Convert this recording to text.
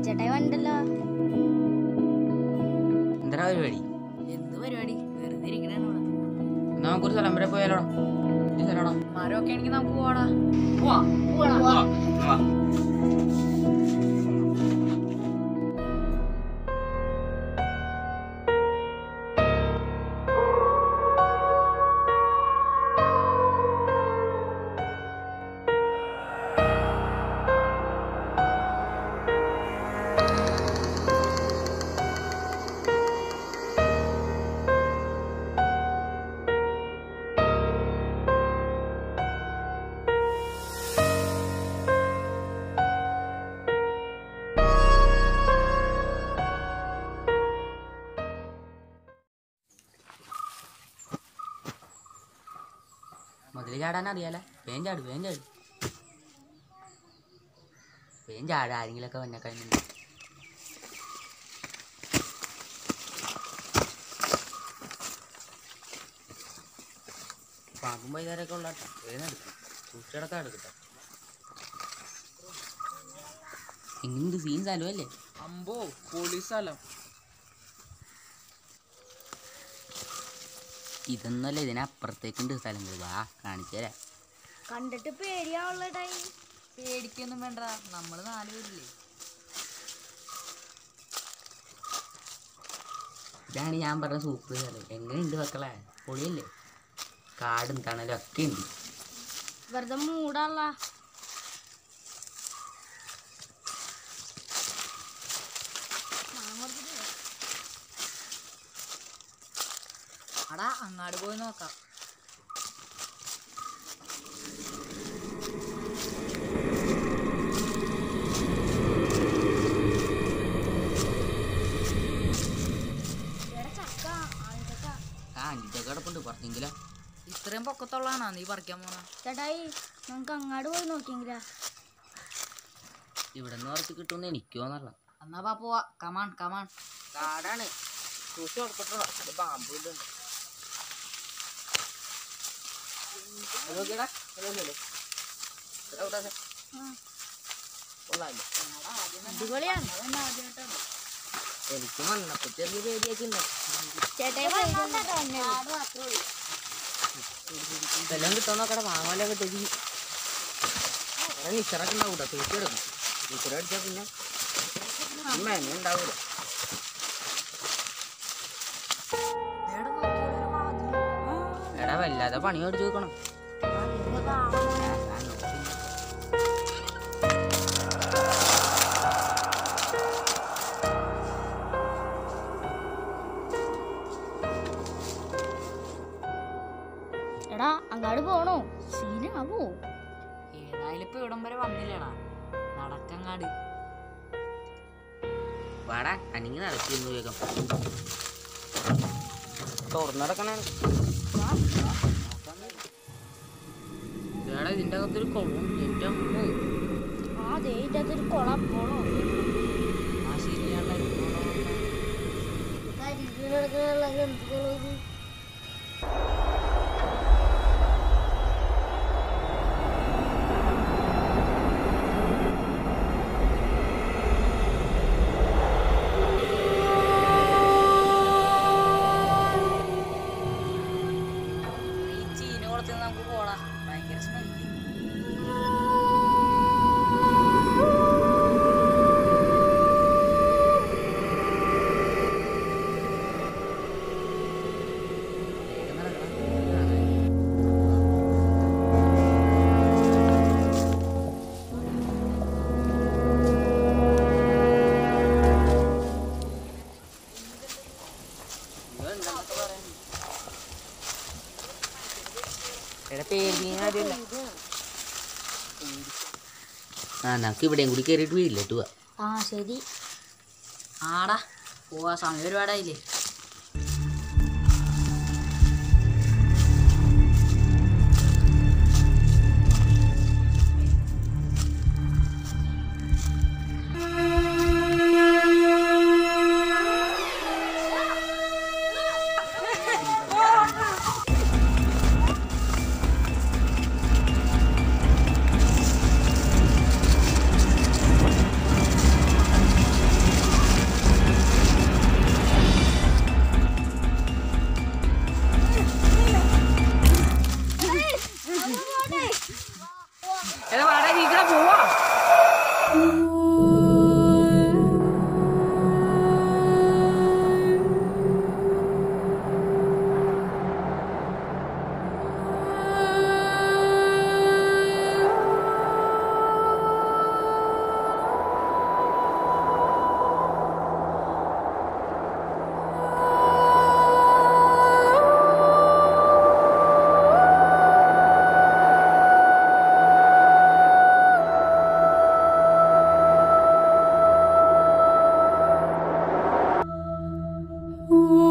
ചേട്ടായി വന്നിട്ടല്ലോ എന്താ പരിപാടി എന്ത് പരിപാടി വെറുതെ ഇരിക്കണേണ് ഇവിടെ എന്നാ നമുക്കൊരു സ്ഥലം വരെ പോയാലോടാ ഈ സ്ഥലമാടാ മരമൊക്കെ ആണെങ്കിൽ നമുക്ക് പോവാടാ മുതല് ചാടാൻ അറിയാല വേം ചാട് വേം ചാട് വേം ചാട് ആരെങ്കിലൊക്കെ വന്നെ കഴിഞ്ഞു പാമ്പും വൈകുന്നേരമൊക്കെ ഉള്ള വേഗം എടുക്കും സൂക്ഷിച്ചടക്കം എടുക്കട്ടെ എങ്ങനെയുണ്ട് സീൻ സ്ഥലമല്ലേ അമ്പോ പോലീസ് സ്ഥലം ഇതൊന്നുമല്ല ഇതിനപ്പുറത്തേക്കുണ്ട് സ്ഥലങ്ങൾ വാ കാണിച്ചു തരാം കണ്ടിട്ട് പേടിയാവുള്ള ടൈം പേടിക്കൊന്നും വേണ്ട നമ്മള് നാല് പേരില്ലേ ഇതാണ് ഞാൻ പറഞ്ഞ സൂപ്പർ സ്ഥലം എങ്ങനെയുണ്ട് മക്കളെ പൊളിയല്ലേ കാടും തണലും ഒക്കെ ഉണ്ട് വെറുതെ മൂടാള്ള അടാ അങ്ങാട് പോയി നോക്കാം ചക്ക ആൾച്ചക്ക ആ അഞ്ചൊക്കെ കിടപ്പുണ്ട് കുറച്ചെങ്കിലോ ഇത്രയും പൊക്കത്തുള്ളതാണോ നീ പറിക്കാൻ പോണ ചേട്ടായി നമുക്ക് അങ്ങാട് പോയി നോക്കിയെങ്കിലാ ഇവിടെ നിന്ന് കുറച്ച് കിട്ടുമെന്ന് എനിക്ക് തോന്നല്ല എന്നാ പാ പോവാ കമാൺ കമാൺ കാടാണ് സൂക്ഷിച്ച് കൊടുക്കട്ടോ അത് പാമ്പ് ഇതുണ്ട് നോക്കിയടാ അടിപൊളിയാണ് എനിക്ക് വന്നപ്പോ ചെറിയ പേടിയൊക്കെ ഉണ്ട് ചേട്ടായി ഇതെല്ലാം കിട്ടുമോ നോക്കടെ വാങ്ങാലോ കിട്ടും നിച്ചറൊക്കെ ഉണ്ടാവും കേട്ടോ തൂക്കി എടുക്കും നിച്ചറ അടിച്ചാൽ പിന്നെ മെന ഉണ്ടാവൂല എടാ വല്ലാതെ പണി മേടിച്ചു വെക്കണം എടാ അങ്ങാട് പോണോ സീനാവോ ഏതായാലും ഇപ്പൊ ഇവിടം വരെ വന്നില്ലടാ നടക്കങ്ങാട് വാടാ അനങ്ങി നടക്കുന്നു വേഗം തുറന്നടക്കണേ എടാ ഇതിന്റെ അകത്തൊരു കുളമുണ്ട് എന്റെ അമ്മ ആ ദേ ഇതിന്റെ അകത്തൊരു കുളം പോണോ ആ ശരിയാണ്ടാ ഈ ചീന കുളത്തിൽ നമുക്ക് പോടാ ഭയങ്കര സ്മെല്ല് വേഗം നടക്കണം എടാ പേര് ആ നമുക്ക് ഇവിടെയും കൂടി കയറിയിട്ട് വീട്ടിലോട്ട് പോവാ ആ ശരി ആടാ പോവാ സമയം ഒരുപാടായില്ലേ ആ ഓ